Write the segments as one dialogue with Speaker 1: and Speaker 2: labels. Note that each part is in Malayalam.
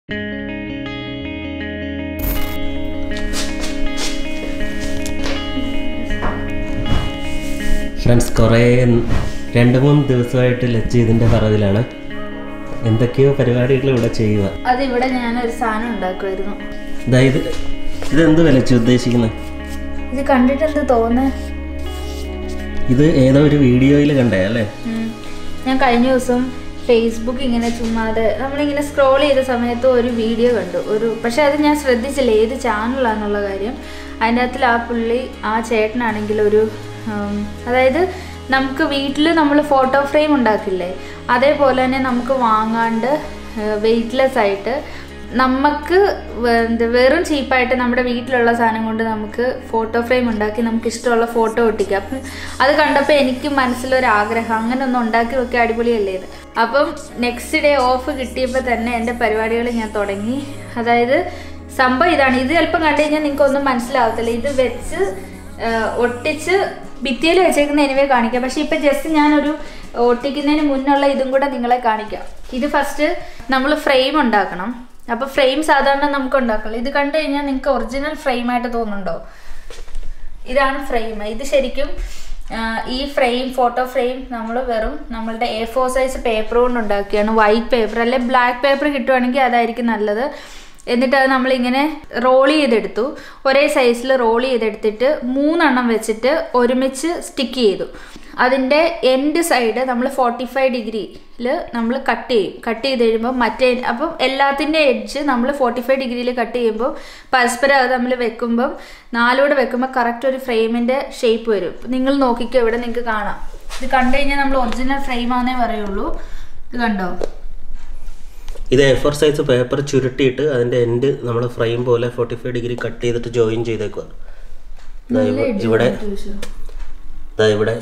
Speaker 1: ഫ്രണ്ട്സ് കുറേ രണ്ട് മൂന്ന് ദിവസമായിട്ട് ലച്ച് ഇതിൻ്റെ പറവിലാണ് എന്തൊക്കെയോ പരിപാടികൾ ഇവിടെ ചെയ്യുക
Speaker 2: അതിവിടെ ഞാനൊരു സാധനം ഉണ്ടാക്കുമായിരുന്നു
Speaker 1: അതായത് ഇതെന്ത് വിലച്ചു ഉദ്ദേശിക്കുന്നത്
Speaker 2: ഇത് കണ്ടിട്ട് എന്ത് തോന്നുന്നത്
Speaker 1: ഇത് ഏതോ ഒരു വീഡിയോയിൽ കണ്ടേ അല്ലേ
Speaker 2: ഞാൻ കഴിഞ്ഞ ദിവസം ഫേസ്ബുക്ക് ഇങ്ങനെ ചുമ്മാതെ നമ്മളിങ്ങനെ സ്ക്രോൾ ചെയ്ത സമയത്ത് ഒരു വീഡിയോ കണ്ടു ഒരു പക്ഷെ അത് ഞാൻ ശ്രദ്ധിച്ചില്ല ഏത് ചാനലാണെന്നുള്ള കാര്യം അതിൻ്റെ അകത്തിൽ ആ പുള്ളി ആ ചേട്ടനാണെങ്കിൽ ഒരു ഉം, അതായത് നമുക്ക് വീട്ടിൽ നമ്മൾ ഫോട്ടോ ഫ്രെയിം ഉണ്ടാക്കില്ലേ അതേപോലെ തന്നെ നമുക്ക് വാങ്ങാണ്ട് വെയ്റ്റ്ലെസ് ആയിട്ട് നമുക്ക് വെ- എന്ത് വെറും ചീപ്പായിട്ട് നമ്മുടെ വീട്ടിലുള്ള സാധനം കൊണ്ട് നമുക്ക് ഫോട്ടോ ഫ്രെയിം ഉണ്ടാക്കി നമുക്ക് ഇഷ്ടമുള്ള ഫോട്ടോ ഒട്ടിക്കാം അപ്പം അത് കണ്ടപ്പോൾ എനിക്ക് മനസ്സിലൊരു ആഗ്രഹം അങ്ങനെ ഒന്ന് ഉണ്ടാക്കി വെക്കുക അടിപൊളിയല്ലേ ഇത് അപ്പം നെക്സ്റ്റ് ഡേ ഓഫ് കിട്ടിയപ്പോൾ തന്നെ എൻ്റെ പരിപാടികൾ ഞാൻ തുടങ്ങി അതായത് സംഭവം ഇതാണ് ഇത് ചിലപ്പം കണ്ടു കഴിഞ്ഞാൽ നിങ്ങൾക്ക് ഒന്നും മനസ്സിലാവത്തില്ല ഇത് വെച്ച് ആ, ഒട്ടിച്ച് ഭിത്തിയിൽ വെച്ചേക്കുന്ന എനിവേ കാണിക്കാം പക്ഷെ ഇപ്പം ജസ്റ്റ് ഞാനൊരു ഒട്ടിക്കുന്നതിന് മുന്നുള്ള ഇതും കൂടെ നിങ്ങളെ കാണിക്കാം ഇത് ഫസ്റ്റ് നമ്മൾ ഫ്രെയിം ഉണ്ടാക്കണം അപ്പോൾ ഫ്രെയിം സാധാരണ നമുക്ക് ഉണ്ടാക്കണം ഇത് കണ്ടു കഴിഞ്ഞാൽ നിങ്ങൾക്ക് ഒറിജിനൽ ഫ്രെയിം ആയിട്ട് തോന്നുന്നുണ്ടോ ഇതാണ് ഫ്രെയിം ഇത് ശരിക്കും ആ, ഈ ഫ്രെയിം ഫോട്ടോ ഫ്രെയിം നമ്മൾ വെറും നമ്മളുടെ എ ഫോർ സൈസ് പേപ്പർ കൊണ്ട് ഉണ്ടാക്കിയാണ് വൈറ്റ് പേപ്പർ അല്ലെ ബ്ലാക്ക് പേപ്പർ കിട്ടുവാണെങ്കിൽ അതായിരിക്കും നല്ലത് എന്നിട്ട് അത് നമ്മളിങ്ങനെ റോൾ ചെയ്തെടുത്തു ഒരേ സൈസിൽ റോൾ ചെയ്തെടുത്തിട്ട് മൂന്നെണ്ണം വെച്ചിട്ട് ഒരുമിച്ച് സ്റ്റിക്ക് ചെയ്തു അതിൻ്റെ എൻഡ് സൈഡ് നമ്മൾ ഫോർട്ടി ഫൈവ് ഡിഗ്രിയിൽ നമ്മൾ കട്ട് ചെയ്യും കട്ട് ചെയ്ത് കഴിയുമ്പോൾ മറ്റേ അപ്പം എല്ലാത്തിൻ്റെ എഡ്ജ് നമ്മൾ ഫോർട്ടി ഫൈവ് ഡിഗ്രിയിൽ കട്ട് ചെയ്യുമ്പോൾ പരസ്പരം അത് നമ്മൾ വെക്കുമ്പം നാലൂടെ വെക്കുമ്പോൾ കറക്റ്റ് ഒരു ഫ്രെയിമിൻ്റെ ഷേപ്പ് വരും നിങ്ങൾ നോക്കിക്കോ ഇവിടെ നിങ്ങൾക്ക് കാണാം ഇത് കണ്ടു കഴിഞ്ഞാൽ നമ്മൾ ഒറിജിനൽ ഫ്രെയിം ആണെന്നേ പറയുള്ളൂ ഇത് കണ്ടോ
Speaker 1: ഇത് എ ഫോർ സൈസ് പേപ്പർ ചുരുട്ടിയിട്ട് അതിൻ്റെ എൻഡ് നമ്മൾ ഫ്രെയിം പോലെ ഫോർട്ടി ഫൈവ് ഡിഗ്രി കട്ട് ചെയ്തിട്ട് ജോയിൻ ചെയ്തേക്കുക ദാ ഇവ- ഇവിടെ ദാ ഇവിടെ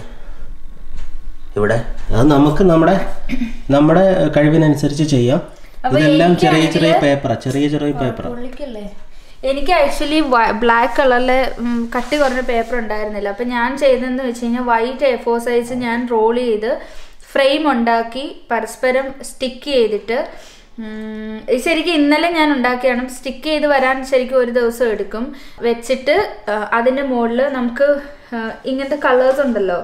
Speaker 1: ഇവിടെ അത് നമുക്ക് നമ്മുടെ നമ്മുടെ കഴിവിനനുസരിച്ച് ചെയ്യാം ഇതെല്ലാം ചെറിയ ചെറിയ പേപ്പറാ ചെറിയ ചെറിയ പേപ്പറാ
Speaker 2: പൊള്ളിക്കല്ലേ എനിക്ക് ആക്ച്വലി ബ്ലാക്ക് കളറിലെ കട്ടി കുറഞ്ഞ പേപ്പർ ഉണ്ടായിരുന്നില്ല അപ്പം ഞാൻ ചെയ്തതെന്ന് വെച്ച് കഴിഞ്ഞാൽ വൈറ്റ് എ ഫോർ സൈസ് ഞാൻ റോൾ ചെയ്ത് ഫ്രെയിം ഉണ്ടാക്കി പരസ്പരം സ്റ്റിക്ക് ചെയ്തിട്ട് ഉം, ഇത് ശരിക്കും ഇന്നലെ ഞാൻ ഉണ്ടാക്കിയാണ് സ്റ്റിക്ക് ചെയ്ത് വരാൻ ശരിക്കും ഒരു ദിവസം എടുക്കും വെച്ചിട്ട് ആ, അതിൻ്റെ മുകളിൽ നമുക്ക് ആ, ഇങ്ങനത്തെ കളേഴ്സ് ഉണ്ടല്ലോ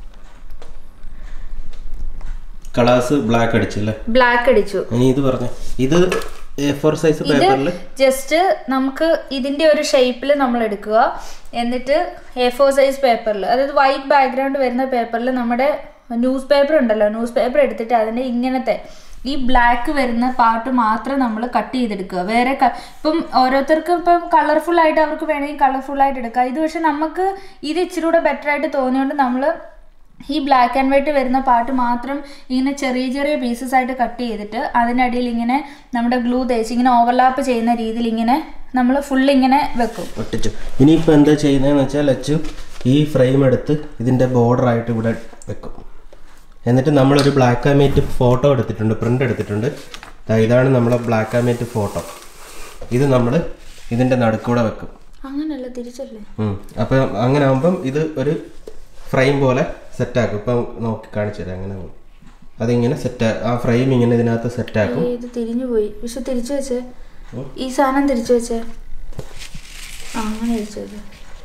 Speaker 1: കളേഴ്സ് ബ്ലാക്ക് അടിച്ചല്ലേ
Speaker 2: ബ്ലാക്ക് അടിച്ചു
Speaker 1: ഇനി ഇത് പറഞ്ഞു ഇത് എ ഫോർ സൈസ് പേപ്പറിൽ
Speaker 2: ജസ്റ്റ് നമുക്ക് ഇതിന്റെ ഒരു ഷേപ്പിൽ നമ്മൾ എടുക്കുക എന്നിട്ട് എ ഫോർ സൈസ് പേപ്പറിൽ അതായത് വൈറ്റ് ബാക്ക്ഗ്രൗണ്ട് വരുന്ന പേപ്പറിൽ നമ്മുടെ ന്യൂസ് പേപ്പർ ഉണ്ടല്ലോ ന്യൂസ് പേപ്പർ എടുത്തിട്ട് അതിന്റെ ഇങ്ങനത്തെ ഈ ബ്ലാക്ക് വരുന്ന പാർട്ട് മാത്രം നമ്മൾ കട്ട് ചെയ്തെടുക്കുക വേറെ ക- ഇപ്പം ഓരോരുത്തർക്കും ഇപ്പം കളർഫുൾ ആയിട്ട് അവർക്ക് വേണമെങ്കിൽ കളർഫുൾ ആയിട്ട് എടുക്കാം ഇത് പക്ഷെ നമുക്ക് ഇത് ഇച്ചിരി കൂടെ ബെറ്റർ ആയിട്ട് തോന്നിയോണ്ട് നമ്മൾ ഈ ബ്ലാക്ക് ആൻഡ് വൈറ്റ് വരുന്ന പാർട്ട് മാത്രം ഇങ്ങനെ ചെറിയ ചെറിയ പീസസ് ആയിട്ട് കട്ട് ചെയ്തിട്ട് അതിനടിയിൽ ഇങ്ങനെ നമ്മുടെ ഗ്ലൂ തേച്ച് ഇങ്ങനെ ഓവർലാപ്പ് ചെയ്യുന്ന രീതിയിൽ ഇങ്ങനെ നമ്മൾ ഫുൾ ഇങ്ങനെ വെക്കും
Speaker 1: ഒട്ടിച്ചു ഇനിയിപ്പോൾ എന്താ ചെയ്യുന്നതെന്ന് വെച്ചാൽ അച്ചു ഈ ഫ്രെയിം എടുത്ത് ഇതിൻ്റെ ബോർഡറായിട്ട് ഇവിടെ വെക്കും എന്നിട്ട് നമ്മളൊരു ബ്ലാക്ക് ആൻഡ് വൈറ്റ് ഫോട്ടോ എടുത്തിട്ടുണ്ട് പ്രിൻ്റ് എടുത്തിട്ടുണ്ട് ദാ ഇതാണ് നമ്മളെ ബ്ലാക്ക് ആൻഡ് വൈറ്റ് ഫോട്ടോ ഇത് നമ്മൾ ഇതിൻ്റെ നടുക്കൂടെ വെക്കും
Speaker 2: അങ്ങനല്ല തിരിച്ചല്ലേ
Speaker 1: അപ്പോൾ അങ്ങനെ ആകുമ്പം ഇത് ഒരു ഫ്രെയിം പോലെ സെറ്റാക്കും ഇപ്പം നോക്കി കാണിച്ചു തരാം അങ്ങനെ അതിങ്ങനെ സെറ്റ് ആ ഫ്രെയിം ഇങ്ങനെ ഇതിനകത്ത് സെറ്റാക്കും
Speaker 2: ഏയ്, ഇത് തിരിഞ്ഞു പോയി പക്ഷെ തിരിച്ചു വെച്ചേ ഈ സാധനം തിരിച്ചു വെച്ചേ ആ, അങ്ങനെ തിരിച്ചു വെച്ചേ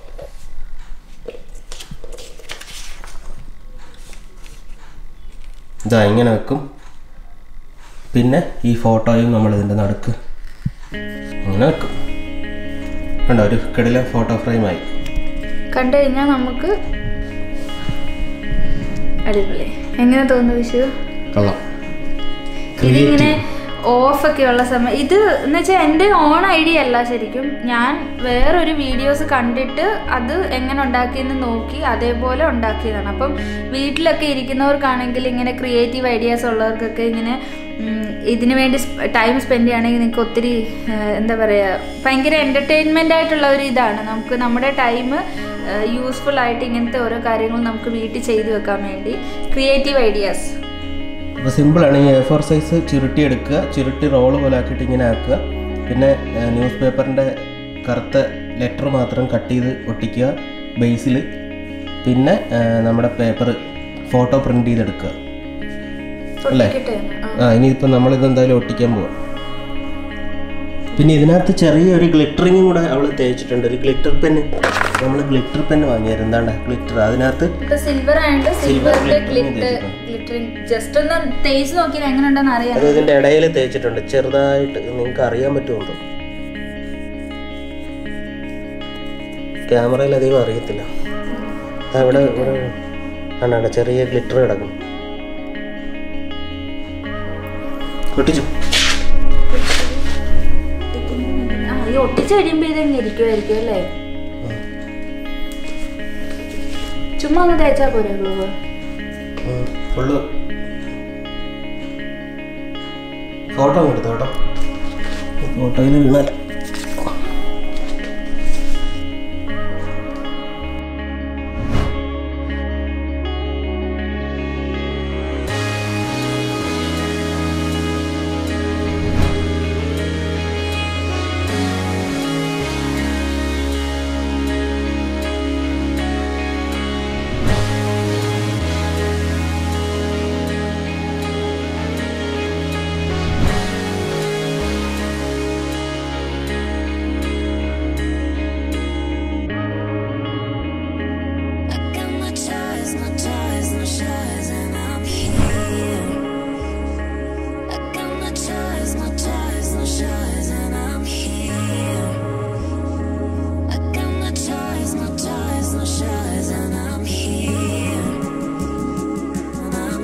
Speaker 1: ഇതാ ഇങ്ങനെ വെക്കും പിന്നെ ഈ ഫോട്ടോയും നമ്മൾ ഇതിൻ്റെ നടുക്ക് അങ്ങനെ വെക്കും കണ്ടോ ഒരു കിടില ഫോട്ടോ ഫ്രെയിമായി
Speaker 2: കണ്ടു കഴിഞ്ഞാൽ നമുക്ക് അടിപൊളി എങ്ങനെ തോന്നുന്നു വിഷു
Speaker 1: കൊള്ളാം
Speaker 2: ഇതിങ്ങനെ ഓഫ് ഒക്കെ ഉള്ള സമയം ഇത് എന്ന് വെച്ചാൽ എൻ്റെ ഓൺ ഐഡിയ അല്ല ശരിക്കും ഞാൻ വേറൊരു വീഡിയോസ് കണ്ടിട്ട് അത് എങ്ങനെ ഉണ്ടാക്കിയെന്ന് നോക്കി അതേപോലെ ഉണ്ടാക്കിയതാണ് അപ്പം വീട്ടിലൊക്കെ ഇരിക്കുന്നവർക്കാണെങ്കിൽ ഇങ്ങനെ ക്രിയേറ്റീവ് ഐഡിയാസ് ഉള്ളവർക്കൊക്കെ ഇങ്ങനെ ഉം, ഇതിനു വേണ്ടി ടൈം സ്പെൻഡ് ചെയ്യുകയാണെങ്കിൽ നിങ്ങൾക്ക് ഒത്തിരി ആ, എന്താ പറയുക ഭയങ്കര എൻ്റർടൈൻമെൻ്റ് ആയിട്ടുള്ള ഒരു ഇതാണ് നമുക്ക് നമ്മുടെ ടൈം യൂസ്ഫുൾ ആയിട്ട് ഇങ്ങനത്തെ ഓരോ കാര്യങ്ങൾ നമുക്ക് വീട്ടിൽ ചെയ്തു വെക്കാൻ വേണ്ടി ക്രിയേറ്റീവ് ഐഡിയാസ്
Speaker 1: അപ്പോൾ സിമ്പിളാണ് ഈ എ ഫോർ സൈസ് ചുരുട്ടി എടുക്കുക ചുരുട്ടി റോള് പോലെ ആക്കിയിട്ട് ഇങ്ങനെ ആക്കുക പിന്നെ ന്യൂസ് പേപ്പറിൻ്റെ കറുത്ത ലെറ്റർ മാത്രം കട്ട് ചെയ്ത് ഒട്ടിക്കുക ബേസിൽ പിന്നെ ആ, നമ്മുടെ പേപ്പർ ഫോട്ടോ പ്രിൻ്റ് ചെയ്തെടുക്കുക അല്ലേ
Speaker 2: ഒട്ടിക്കട്ടെ എന്ന്. ആ.
Speaker 1: ആ ഇനിയിപ്പോൾ നമ്മളിത് എന്തായാലും ഒട്ടിക്കാൻ പോവാം പിന്നെ ഇതിനകത്ത് ചെറിയൊരു ഗ്ലിറ്ററിങ്ങും കൂടെ അവൾ തേച്ചിട്ടുണ്ട് ഒരു ഗ്ലിറ്റർ പെന്ന് നമ്മൾ ഗ്ലിറ്റർ പെന്ന് വാങ്ങിയായിരുന്നു എന്താണ്ട ഗ്ലിറ്റർ അതിനകത്ത്
Speaker 2: ഇപ്പൊ സിൽവർ ആയതുകൊണ്ട്
Speaker 1: Silver
Speaker 2: സിൽവറിന്റെ
Speaker 1: glittering
Speaker 2: ഗ്ലിറ്റർ ഗ്ലിറ്ററിങ് ജസ്റ്റ് ഒന്ന് തേച്ച് നോക്കിയാൽ എങ്ങനെ ഉണ്ടെന്ന് അറിയാം
Speaker 1: അത് ഇതിന്റെ ഇടയിൽ തേച്ചിട്ടുണ്ട് ചെറുതായിട്ട് നിങ്ങൾക്ക് അറിയാൻ പറ്റുമോ ക്യാമറയിൽ അധികം അറിയത്തില്ല ദാ ഇവിടെ ഇവിടെ ആണ് ചെറിയ ഗ്ലിറ്റർ കിടക്കുന്നു പൊട്ടിച്ചു
Speaker 2: ആ ഈ ഒട്ടിച്ച് കഴിയുമ്പോ ഇതെങ്ങനെ ഇരിക്കുമായിരിക്കും അല്ലേ ചുമ്മാ ഒന്ന് തേച്ചാ പോരെ ഗ്ലൂ
Speaker 1: ഫുള്ള് ഫോട്ടോ എടുത്തു കേട്ടോ ഫോട്ടോയിൽ വീണാൽ
Speaker 3: I got no choice, no choice, no choice, and I'm here. I got no choice, no choice, no choice, and I'm here. I got no choice, no choice, no choice, and I'm here. And I'm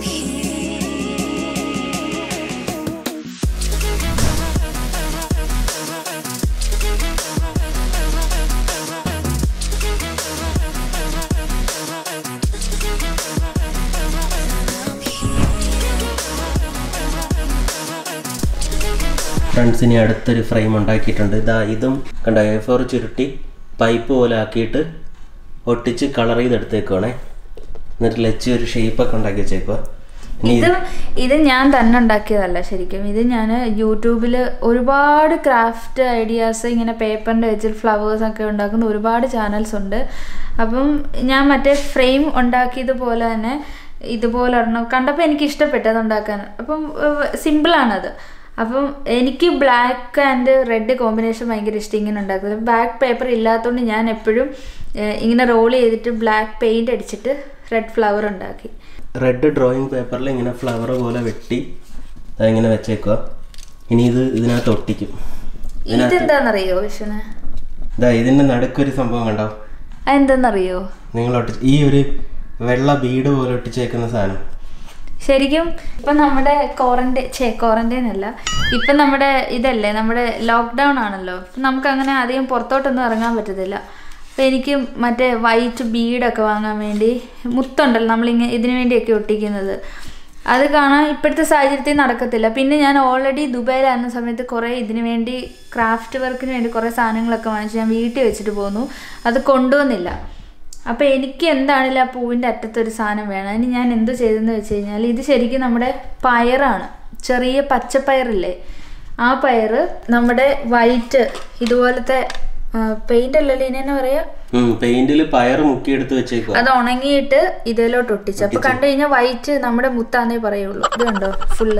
Speaker 1: friends ഇനി അടുത്തൊരു ഫ്രെയിം ഉണ്ടാക്കിയിട്ടുണ്ട് ഇതാ ഇതും കണ്ട എ ഫോർ ചുരുട്ടി പൈപ്പ് പോലെ ആക്കിയിട്ട് ഒട്ടിച്ച് കളർ ചെയ്തെടുത്തേക്കുവാണേ എന്നിട്ട് ലച്ച് ഒരു ഷേപ്പൊക്കെ ഉണ്ടാക്കി വെച്ചേക്കുക ഇനി
Speaker 2: ഇത് ഇത് ഞാൻ തന്നെ ഉണ്ടാക്കിയതല്ല ശരിക്കും ഇത് ഞാൻ യൂട്യൂബിൽ ഒരുപാട് ക്രാഫ്റ്റ് ഐഡിയാസ് ഇങ്ങനെ പേപ്പറിൻ്റെ വെച്ചിൽ ഫ്ലവേഴ്സ് ഒക്കെ ഉണ്ടാക്കുന്ന ഒരുപാട് ചാനൽസ് ഉണ്ട് അപ്പം ഞാൻ മറ്റേ ഫ്രെയിം ഉണ്ടാക്കിയതുപോലെ തന്നെ ഇതുപോലെ ഒരെണ്ണം കണ്ടപ്പോൾ എനിക്ക് ഇഷ്ടപ്പെട്ടു അത് ഉണ്ടാക്കാൻ അപ്പം സിമ്പിളാണത് അപ്പം എനിക്ക് ബ്ലാക്ക് ആൻഡ് റെഡ് കോമ്പിനേഷൻ ഭയങ്കര ഇഷ്ടം ഇങ്ങനെ ഉണ്ടാക്കുന്നത് ബ്ലാക്ക് പേപ്പർ ഇല്ലാത്തതുകൊണ്ട് ഞാൻ എപ്പോഴും ഏഹ്, ഇങ്ങനെ റോൾ ചെയ്തിട്ട് ബ്ലാക്ക് പെയിൻറ് അടിച്ചിട്ട് റെഡ് ഫ്ലവർ ഉണ്ടാക്കി
Speaker 1: റെഡ് ഡ്രോയിങ് പേപ്പറിൽ ഇങ്ങനെ ഫ്ലവർ പോലെ വെട്ടി ഇങ്ങനെ വെച്ചേക്കുക ഇനി ഇത് ഇതിനകത്ത് ഒട്ടിക്കും
Speaker 2: ഇതെന്താണെന്നറിയോ വിഷന്
Speaker 1: ഇതാ ഇതിൻ്റെ നടുക്കൊരു സംഭവം കണ്ടോ
Speaker 2: അതെന്താണെന്നറിയോ
Speaker 1: നിങ്ങൾ ഒട്ടിച്ച് ഈ ഒരു വെള്ള ബീഡ് പോലെ ഒട്ടിച്ചേക്കുന്ന സാധനം
Speaker 2: ശരിക്കും ഇപ്പം നമ്മുടെ ക്വാറന്റൈൻ ഛേ ക്വാറന്റൈൻ അല്ല ഇപ്പം നമ്മുടെ ഇതല്ലേ നമ്മുടെ ലോക്ക്ഡൗൺ ആണല്ലോ അപ്പം നമുക്ക് അങ്ങനെ അധികം പുറത്തോട്ടൊന്നും ഇറങ്ങാൻ പറ്റത്തില്ല അപ്പം എനിക്ക് മറ്റേ വൈറ്റ് ബീഡൊക്കെ വാങ്ങാൻ വേണ്ടി മുത്തുണ്ടല്ലോ നമ്മളിങ്ങനെ ഇതിനു വേണ്ടിയൊക്കെ ഒട്ടിക്കുന്നത് അത് കാണാൻ ഇപ്പോഴത്തെ സാഹചര്യത്തിൽ നടക്കത്തില്ല പിന്നെ ഞാൻ ഓൾറെഡി ദുബായിലായിരുന്ന സമയത്ത് കുറേ ഇതിനു വേണ്ടി ക്രാഫ്റ്റ് വർക്കിന് വേണ്ടി കുറേ സാധനങ്ങളൊക്കെ വാങ്ങിച്ച് ഞാൻ വീട്ടിൽ വെച്ചിട്ട് പോന്നു അത് കൊണ്ടുവന്നില്ല അപ്പോൾ എനിക്ക് എന്താണെങ്കിലും ആ പൂവിൻ്റെ അറ്റത്തൊരു സാധനം വേണം അതിന് ഞാൻ എന്ത് ചെയ്തെന്ന് വെച്ച് കഴിഞ്ഞാൽ ഇത് ശരിക്കും നമ്മുടെ പയറാണ് ചെറിയ പച്ചപ്പയറില്ലേ ആ പയറ് നമ്മുടെ വൈറ്റ് ഇതുപോലത്തെ പെയിന്റ് അല്ലല്ലോ ഇതിനെ പറയാ
Speaker 1: പെയിന്റിൽ പയർ മുക്കിയെടുത്ത് വെച്ചേക്കുക
Speaker 2: അത് ഉണങ്ങിയിട്ട് ഇതിലോട്ട് ഒട്ടിച്ചു അപ്പൊ കണ്ടു കഴിഞ്ഞാൽ വൈറ്റ് നമ്മുടെ മുത്താന്നേ പറയുള്ളൂ ഇത് കണ്ടോ ഫുള്ള്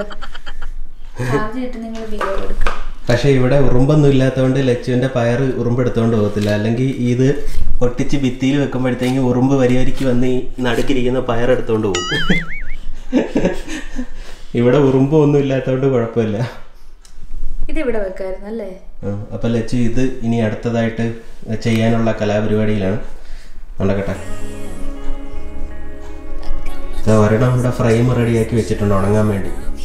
Speaker 2: ആദ്യമായിട്ട് നിങ്ങൾ വീഡിയോ എടുക്കുക
Speaker 1: പക്ഷേ ഇവിടെ ഉറുമ്പൊന്നും ഇല്ലാത്തതുകൊണ്ട് ലച്ചുവിന്റെ പയർ ഉറുമ്പ് എടുത്തോണ്ട് പോകത്തില്ല അല്ലെങ്കിൽ ഇത് ഒട്ടിച്ച് ഭിത്തിയിൽ വെക്കുമ്പോഴത്തേക്ക് ഉറുമ്പ് വരി വരിക്ക് വന്ന് ഈ നടുക്കിരിക്കുന്ന പയർ എടുത്തോണ്ട് പോകും ഇവിടെ ഉറുമ്പ് ഒന്നും ഇല്ലാത്തതുകൊണ്ട് കുഴപ്പമില്ല
Speaker 2: ഇത് ഇവിടെ വെക്കായിരുന്നു അല്ലേ
Speaker 1: ആ, അപ്പൊ ലച്ചു ഇത് ഇനി അടുത്തതായിട്ട് ചെയ്യാനുള്ള കലാപരിപാടിയിലാണ് നടക്കട്ടെ ദാ ഒരെണ്ണം ഇവിടെ ഫ്രെയിം റെഡിയാക്കി വെച്ചിട്ടുണ്ട് ഉണങ്ങാൻ വേണ്ടി